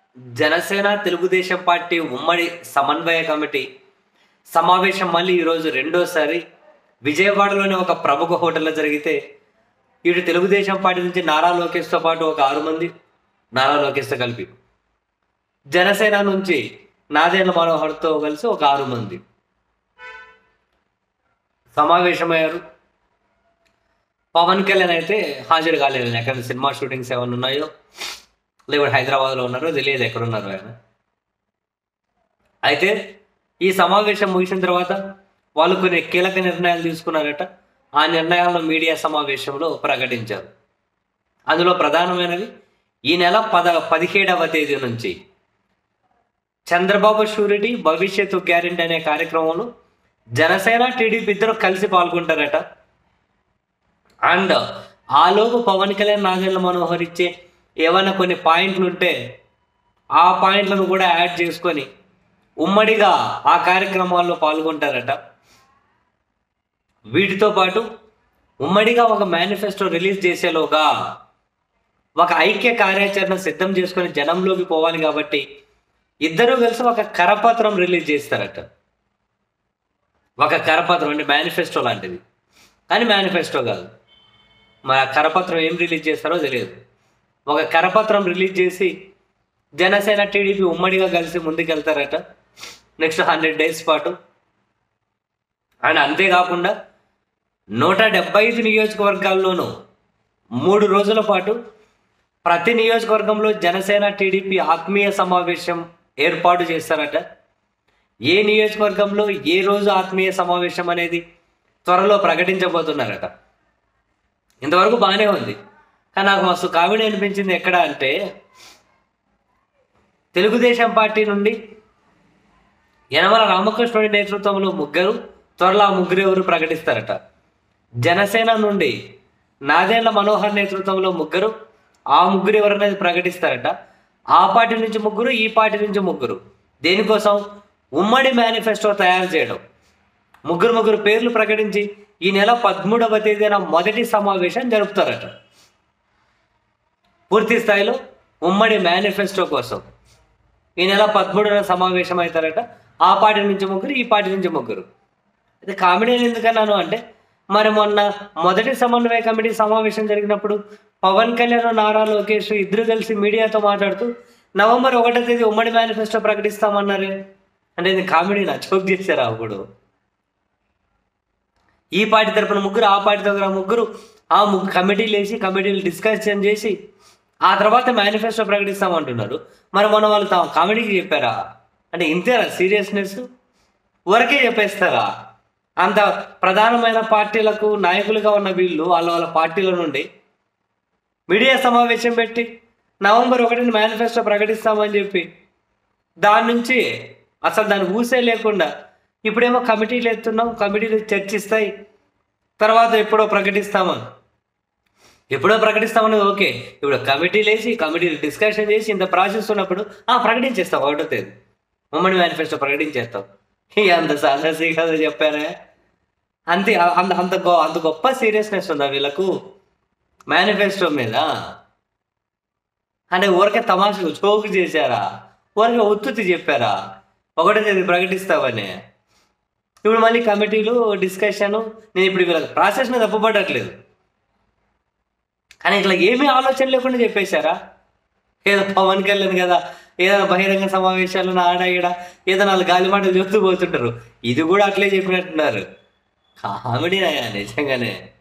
Janasena Telugu Desam party ఉమ్మడి సమన్వయ committee సమావేశం మళ్ళీ ఈరోజు రెండోసారి విజయవాడలోని ఒక ప్రముఖ హోటల్లో జరిగితే ఇటు తెలుగుదేశం పార్టీ నుంచి నారా లోకేష్తో పాటు ఒక ఆరు మంది నారా లోకేష్తో కలిపి జనసేన నుంచి నాదేళ్ల మనోహర్తో కలిసి ఒక ఆరు మంది సమావేశమయ్యారు పవన్ కళ్యాణ్ అయితే హాజరు కాలేదు ఎక్కడ సినిమా షూటింగ్స్ ఏమైనా ఉన్నాయో లేకపోతే హైదరాబాద్లో ఉన్నారో తెలియదు ఎక్కడ ఉన్నారో ఆయన అయితే ఈ సమావేశం ముగిసిన తర్వాత వాళ్ళు కొన్ని కీలక నిర్ణయాలు తీసుకున్నారట ఆ నిర్ణయాలను మీడియా సమావేశంలో ప్రకటించారు అందులో ప్రధానమైనవి ఈ నెల పద పదిహేడవ తేదీ నుంచి చంద్రబాబు షూరిటీ భవిష్యత్తు గ్యారెంటీ అనే కార్యక్రమంలో జనసేన టీడీపీ ఇద్దరు కలిసి పాల్గొంటారట అండ్ ఆలోపు పవన్ కళ్యాణ్ నాగేంద్ర మనోహర్ ఇచ్చే ఏమైనా కొన్ని పాయింట్లు ఉంటే ఆ పాయింట్లను కూడా యాడ్ చేసుకొని ఉమ్మడిగా ఆ కార్యక్రమాల్లో పాల్గొంటారట వీటితో పాటు ఉమ్మడిగా ఒక మేనిఫెస్టో రిలీజ్ చేసేలోగా ఒక ఐక్య కార్యాచరణ సిద్ధం చేసుకొని జనంలోకి పోవాలి కాబట్టి ఇద్దరు కలిసి ఒక కరపత్రం రిలీజ్ చేస్తారట ఒక కరపత్రం అంటే మేనిఫెస్టో లాంటిది కానీ మేనిఫెస్టో కాదు మరి ఆ కరపత్రం ఏం రిలీజ్ చేస్తారో తెలియదు ఒక కరపత్రం రిలీజ్ చేసి జనసేన టీడీపీ ఉమ్మడిగా కలిసి ముందుకెళ్తారట నెక్స్ట్ హండ్రెడ్ డేస్ పాటు అండ్ అంతేకాకుండా నూట డెబ్బై ఐదు నియోజకవర్గాల్లోనూ మూడు రోజుల పాటు ప్రతి నియోజకవర్గంలో జనసేన టీడీపీ ఆత్మీయ సమావేశం ఏర్పాటు చేస్తారట ఏ నియోజకవర్గంలో ఏ రోజు ఆత్మీయ సమావేశం అనేది త్వరలో ప్రకటించబోతున్నారట ఇంతవరకు బాగానే ఉంది కానీ నాకు మస్తు కామెడీ అనిపించింది ఎక్కడ అంటే తెలుగుదేశం పార్టీ నుండి యనమల రామకృష్ణుడి నేతృత్వంలో ముగ్గురు త్వరలో ఆ ముగ్గురు ఎవరు ప్రకటిస్తారట జనసేన నుండి నాదేళ్ల మనోహర్ నేతృత్వంలో ముగ్గురు ఆ ముగ్గురు ఎవరనేది ప్రకటిస్తారట ఆ పార్టీ నుంచి ముగ్గురు ఈ పార్టీ నుంచి ముగ్గురు దేనికోసం ఉమ్మడి మేనిఫెస్టో తయారు చేయడం ముగ్గురు ముగ్గురు పేర్లు ప్రకటించి ఈ నెల పదమూడవ తేదీన మొదటి సమావేశం జరుపుతారట పూర్తి స్థాయిలో ఉమ్మడి మేనిఫెస్టో కోసం ఈ నెల పదమూడున సమావేశం అవుతారట ఆ పార్టీ నుంచి ముగ్గురు ఈ పార్టీ నుంచి ముగ్గురు అయితే కామెడీ ఎందుకన్నాను అంటే మరి మొన్న మొదటి సమన్వయ కమిటీ సమావేశం జరిగినప్పుడు పవన్ కళ్యాణ్ నారా లోకేష్ ఇద్దరు కలిసి మీడియాతో మాట్లాడుతూ నవంబర్ ఒకటో తేదీ ఉమ్మడి మేనిఫెస్టో ప్రకటిస్తామన్నారే అంటే ఇది కామెడీ నా చోక్ చేశారా అప్పుడు ఈ పార్టీ తరపున ముగ్గురు ఆ పార్టీ తరపున ముగ్గురు ఆ ముగ్గురు కమిటీలు వేసి కమిటీలు డిస్కషన్ చేసి ఆ తర్వాత మేనిఫెస్టో ప్రకటిస్తామంటున్నారు మరి మన వాళ్ళు తా కామెడీకి చెప్పారా అంటే ఇంతేనా సీరియస్నెస్ ఊరకే చెప్పేస్తారా అంత ప్రధానమైన పార్టీలకు నాయకులుగా ఉన్న వీళ్ళు వాళ్ళ వాళ్ళ పార్టీల నుండి మీడియా సమావేశం పెట్టి నవంబర్ ఒకటిని మేనిఫెస్టో ప్రకటిస్తామని చెప్పి దాని నుంచి అసలు దాని ఊసే లేకుండా ఇప్పుడేమో కమిటీలు ఎత్తున్నాం కమిటీలు చర్చిస్తాయి తర్వాత ఎప్పుడో ప్రకటిస్తామని ఎప్పుడో ప్రకటిస్తామన్నది ఓకే ఇప్పుడు కమిటీలు వేసి కమిటీలు డిస్కషన్ చేసి ఇంత ప్రాసెస్ ఉన్నప్పుడు ఆ ప్రకటించేస్తాం ఒకటో తేదీ ఉమ్మడి మేనిఫెస్టో ప్రకటించేస్తాం ఇక అంత సాహసి కదా చెప్పారే అంతే అంత అంత గొ- అంత గొప్ప సీరియస్నెస్ ఉందా వీళ్ళకు మేనిఫెస్టో మీద అంటే ఊరికే తమాషకు చోకు చేశారా ఊరికే ఉత్తుతి చెప్పారా ఒకటో తేదీ ప్రకటిస్తామని ఇప్పుడు మళ్ళీ కమిటీలు డిస్కషన్ నేను ఇప్పుడు వీళ్ళ ప్రాసెస్ని తప్పుపడట్లేదు కానీ ఇట్లా ఏమీ ఆలోచన లేకుండా చెప్పేశారా ఏదో పవన్ కళ్యాణ్ కదా ఏదైనా బహిరంగ సమావేశాలు ఆడ ఈడ ఏదో నాలుగు గాలి మాటలు చెప్తూ పోతుంటారు ఇది కూడా అట్లే చెప్పినట్టున్నారు కామెడీ నిజంగానే